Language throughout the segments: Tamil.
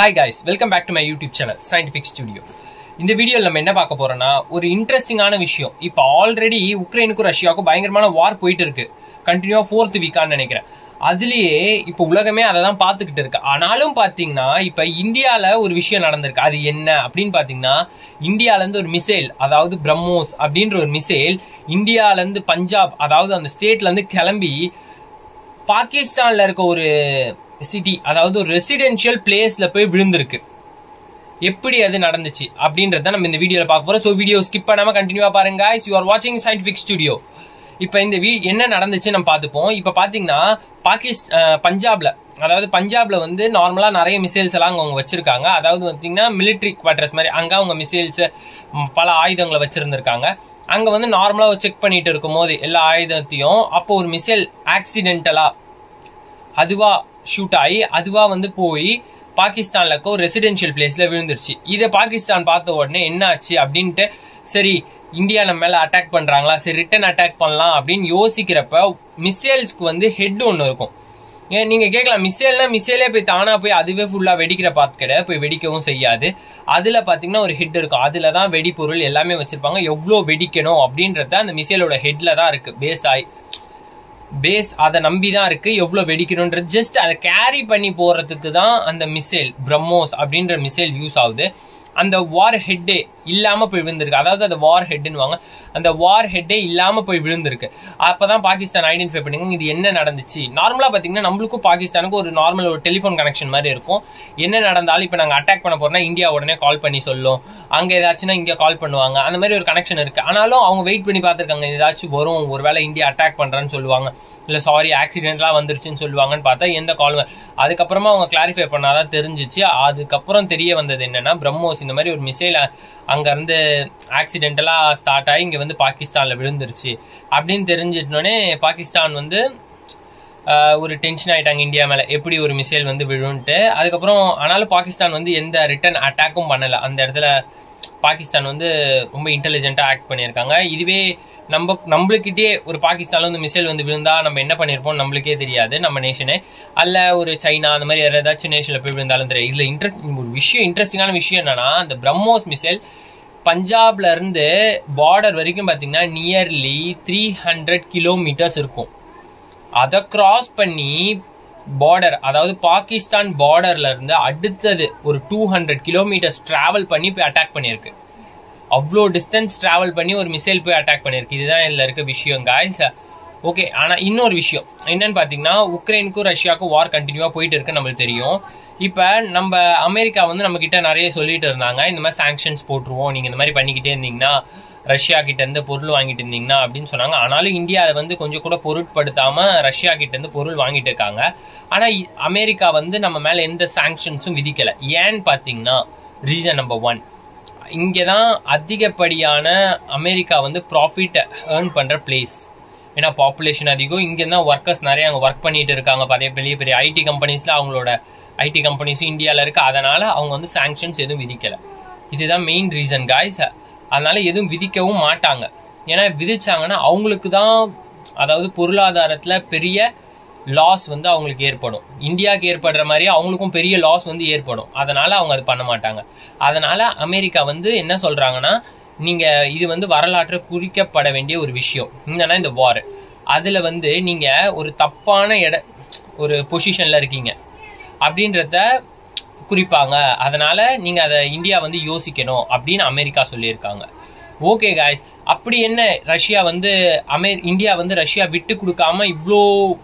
hi guys welcome back to my YouTube channel scientific studio இந்த வீடியோவில் நம்ம என்ன பார்க்க போறோம்னா ஒரு இன்ட்ரெஸ்டிங்கான விஷயம் இப்போ ஆல்ரெடி உக்ரைனுக்கும் ரஷ்யாவுக்கும் பயங்கரமான வார் போயிட்டு இருக்கு கண்டினியூவா ஃபோர்த் வீக்கான்னு நினைக்கிறேன் அதுலயே இப்போ உலகமே அதை தான் பார்த்துக்கிட்டு இருக்கு ஆனாலும் பாத்தீங்கன்னா இப்ப இந்தியால ஒரு விஷயம் நடந்திருக்கு அது என்ன அப்படின்னு பாத்தீங்கன்னா இந்தியால இருந்து ஒரு மிசைல் அதாவது பிரம்மோஸ் அப்படின்ற ஒரு மிசைல் இந்தியால இருந்து பஞ்சாப் அதாவது அந்த ஸ்டேட்ல இருந்து கிளம்பி பாகிஸ்தான்ல இருக்க ஒரு சிட்டி அதாவது ஒரு ரெசிடென்ஷியல் பிளேஸ்ல போய் விழுந்திருக்கு எப்படி அது நடந்துச்சு அப்படின்றத நம்ம இந்த வீடியோல பார்க்க போறோம் ஸோ வீடியோ ஸ்கிப் பண்ணாம கண்டினியூவா பாருங்க யூ ஆர் வாட்சிங் சயின்டிபிக் ஸ்டுடியோ இப்போ இந்த வீ என்ன நடந்துச்சு நம்ம பார்த்துப்போம் இப்போ பாத்தீங்கன்னா பாகிஸ்தான் பஞ்சாப்ல அதாவது பஞ்சாப்ல வந்து நார்மலா நிறைய மிசைல்ஸ் எல்லாம் அவங்க வச்சிருக்காங்க அதாவது பாத்தீங்கன்னா மிலிட்ரி குவார்டர்ஸ் மாதிரி அங்க அவங்க மிசைல்ஸ் பல ஆயுதங்களை வச்சிருந்திருக்காங்க அங்க வந்து நார்மலா செக் பண்ணிட்டு இருக்கும் போது எல்லா ஆயுதத்தையும் அப்போ ஒரு மிசைல் ஆக்சிடென்டலா அதுவா ஷூட் ஆகி அதுவா வந்து போய் பாகிஸ்தான்ல இருக்க ஒரு ரெசிடென்ஷியல் பிளேஸ்ல விழுந்துருச்சு இதை பாகிஸ்தான் பார்த்த உடனே என்ன ஆச்சு அப்படின்ட்டு சரி இந்தியா நம்ம மேல அட்டாக் பண்றாங்களா சரி ரிட்டன் அட்டாக் பண்ணலாம் அப்படின்னு யோசிக்கிறப்ப மிசைல்ஸ்க்கு வந்து ஹெட் ஒன்று இருக்கும் ஏன் நீங்க கேட்கலாம் மிசைல்னா மிசைலே போய் தானா போய் அதுவே ஃபுல்லா வெடிக்கிற பார்ட் கிடையாது போய் வெடிக்கவும் செய்யாது அதுல பாத்தீங்கன்னா ஒரு ஹெட் இருக்கும் அதுல தான் வெடிப்பொருள் எல்லாமே வச்சிருப்பாங்க எவ்வளவு வெடிக்கணும் அப்படின்றத அந்த மிசைலோட ஹெட்ல தான் இருக்கு பேஸ் ஆகி பேஸ் அதை நம்பி தான் இருக்கு எவ்வளவு வெடிக்கணும்ன்றது ஜஸ்ட் அதை கேரி பண்ணி போறதுக்கு தான் அந்த மிசைல் பிரம்மோஸ் அப்படின்ற மிசைல் யூஸ் ஆகுது அந்த வார் ஹெட்டே இல்லாம போய் விழுந்திருக்கு அதாவது அந்த வார் ஹெட்னுவாங்க அந்த வார் ஹெட்டே இல்லாம போய் விழுந்திருக்கு அப்பதான் பாகிஸ்தான் ஐடென்டிஃபை பண்ணுங்க இது என்ன நடந்துச்சு நார்மலா பாத்தீங்கன்னா நம்மளுக்கும் பாகிஸ்தானுக்கும் ஒரு நார்மல் ஒரு டெலிஃபோன் கனெக்ஷன் மாதிரி இருக்கும் என்ன நடந்தாலும் இப்ப நாங்க அட்டாக் பண்ண போறோம்னா இந்தியா உடனே கால் பண்ணி சொல்லும் அங்க ஏதாச்சும்னா இங்க கால் பண்ணுவாங்க அந்த மாதிரி ஒரு கனெக்ஷன் இருக்கு ஆனாலும் அவங்க வெயிட் பண்ணி பார்த்திருக்காங்க ஏதாச்சும் வரும் ஒருவேளை இந்தியா அட்டாக் பண்றேன்னு சொல்லுவாங்க இல்ல சாரி ஆக்சிடென்ட்லாம் வந்துருச்சுன்னு சொல்லுவாங்கன்னு பார்த்தா எந்த கால் அதுக்கப்புறமா அவங்க கிளாரிஃபை பண்ணாதான் தெரிஞ்சிச்சு அதுக்கப்புறம் தெரிய வந்தது என்னன்னா பிரம்மோஸ் இந்த மாதிரி ஒரு மிசைல் அங்க இருந்து ஆக்சிடென்டலா ஸ்டார்ட் ஆகி இங்க வந்து பாகிஸ்தான்ல விழுந்துருச்சு அப்படின்னு தெரிஞ்சிட்டோடனே பாகிஸ்தான் வந்து ஒரு டென்ஷன் ஆயிட்டாங்க இந்தியா மேல எப்படி ஒரு மிசைல் வந்து விழுன்ட்டு அதுக்கப்புறம் ஆனாலும் பாகிஸ்தான் வந்து எந்த ரிட்டர்ன் அட்டாக்கும் பண்ணல அந்த இடத்துல பாகிஸ்தான் வந்து ரொம்ப இன்டெலிஜென்ட்டா ஆக்ட் பண்ணியிருக்காங்க இதுவே நம்ம நம்மளுக்கிட்டே ஒரு பாகிஸ்தான்ல வந்து மிசைல் வந்து விழுந்தா நம்ம என்ன பண்ணிருப்போம் நம்மளுக்கே தெரியாது நம்ம நேஷனே அல்ல ஒரு சைனா அந்த மாதிரி வேற ஏதாச்சும் நேஷன்ல போய் விழுந்தாலும் தெரியும் இதுல இன்ட்ரெஸ்ட் ஒரு விஷயம் இன்ட்ரெஸ்டிங்கான விஷயம் என்னன்னா அந்த பிரம்மோஸ் மிசைல் பஞ்சாப்ல இருந்து பார்டர் வரைக்கும் பாத்தீங்கன்னா நியர்லி த்ரீ ஹண்ட்ரட் கிலோமீட்டர்ஸ் இருக்கும் அதை கிராஸ் பண்ணி பார்டர் அதாவது பாகிஸ்தான் பார்டர்ல இருந்து அடுத்தது ஒரு டூ ஹண்ட்ரட் கிலோமீட்டர்ஸ் டிராவல் பண்ணி போய் அட்டாக் பண்ணியிருக்கு அவ்வளோ டிஸ்டன்ஸ் டிராவல் பண்ணி ஒரு மிசைல் போய் அட்டாக் பண்ணியிருக்கு இதுதான் இதில் இருக்க விஷயம் காய்ஸ் ஓகே ஆனால் இன்னொரு விஷயம் என்னன்னு பார்த்தீங்கன்னா உக்ரைனுக்கும் ரஷ்யாவுக்கும் வார் கண்டினியூவாக போயிட்டு இருக்கு நம்மளுக்கு தெரியும் இப்போ நம்ம அமெரிக்கா வந்து நம்ம கிட்ட நிறைய சொல்லிட்டு இருந்தாங்க இந்த மாதிரி சாங்ஷன்ஸ் போட்டுருவோம் நீங்கள் இந்த மாதிரி பண்ணிக்கிட்டே இருந்தீங்கன்னா ரஷ்யா கிட்ட இருந்து பொருள் வாங்கிட்டு இருந்தீங்கன்னா அப்படின்னு சொன்னாங்க ஆனாலும் இந்தியா அதை வந்து கொஞ்சம் கூட பொருட்படுத்தாம ரஷ்யா கிட்ட இருந்து பொருள் வாங்கிட்டு இருக்காங்க ஆனா அமெரிக்கா வந்து நம்ம மேல எந்த சாங்ஷன்ஸும் விதிக்கல ஏன்னு பாத்தீங்கன்னா ரீசன் நம்பர் ஒன் இங்கதான் அதிகப்படியான அமெரிக்கா வந்து ப்ராஃபிட் ஏர்ன் பண்ற பிளேஸ் ஏன்னா பாப்புலேஷன் அதிகம் இங்க தான் ஒர்க்கர்ஸ் நிறைய அங்கே ஒர்க் பண்ணிட்டு இருக்காங்க பெரிய பெரிய பெரிய ஐடி கம்பெனிஸ்ல அவங்களோட ஐடி கம்பெனிஸும் இந்தியாவில் இருக்கு அதனால அவங்க வந்து சாங்ஷன்ஸ் எதுவும் விதிக்கல இதுதான் மெயின் ரீசன் காய்ஸ் அதனால எதுவும் விதிக்கவும் மாட்டாங்க ஏன்னா விதிச்சாங்கன்னா அவங்களுக்கு தான் அதாவது பொருளாதாரத்துல பெரிய லாஸ் வந்து அவங்களுக்கு ஏற்படும் இந்தியாவுக்கு ஏற்படுற மாதிரி அவங்களுக்கும் பெரிய லாஸ் வந்து ஏற்படும் அதனால அவங்க அது பண்ண மாட்டாங்க அதனால அமெரிக்கா வந்து என்ன சொல்றாங்கன்னா நீங்க இது வந்து வரலாற்று குறிக்கப்பட வேண்டிய ஒரு விஷயம் என்னன்னா இந்த வார் அதுல வந்து நீங்க ஒரு தப்பான இட ஒரு பொசிஷன்ல இருக்கீங்க அப்படின்றத குறிப்பாங்க அதனால நீங்க அதை இந்தியா வந்து யோசிக்கணும் அப்படின்னு அமெரிக்கா சொல்லியிருக்காங்க ஓகே காய்ஸ் அப்படி என்ன ரஷ்யா வந்து அமெ இந்தியா வந்து ரஷ்யா விட்டு கொடுக்காம இவ்வளோ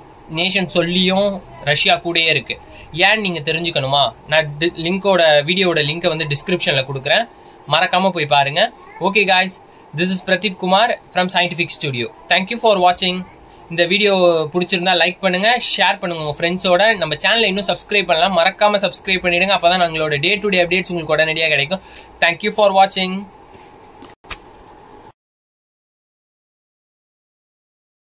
நேஷன் சொல்லியும் ரஷ்யா கூடயே இருக்கு ஏன்னு நீங்க தெரிஞ்சுக்கணுமா நான் லிங்கோட வீடியோட லிங்கை வந்து டிஸ்கிரிப்ஷன்ல கொடுக்குறேன் மறக்காம போய் பாருங்க okay guys this is Pradeep Kumar from scientific studio thank you for வாட்சிங் இந்த வீடியோ பிடிச்சிருந்தா லைக் பண்ணுங்க ஷேர் பண்ணுங்க உங்க ஃப்ரெண்ட்ஸோட நம்ம சேனலை இன்னும் சப்ஸ்கிரைப் பண்ணலாம் மறக்காம சப்ஸ்கிரைப் பண்ணிடுங்க அப்பதான் எங்களோட டே டு டே அப்டேட்ஸ் உங்களுக்கு உடனடியாக கிடைக்கும் தேங்க்யூ ஃபார் வாட்சிங்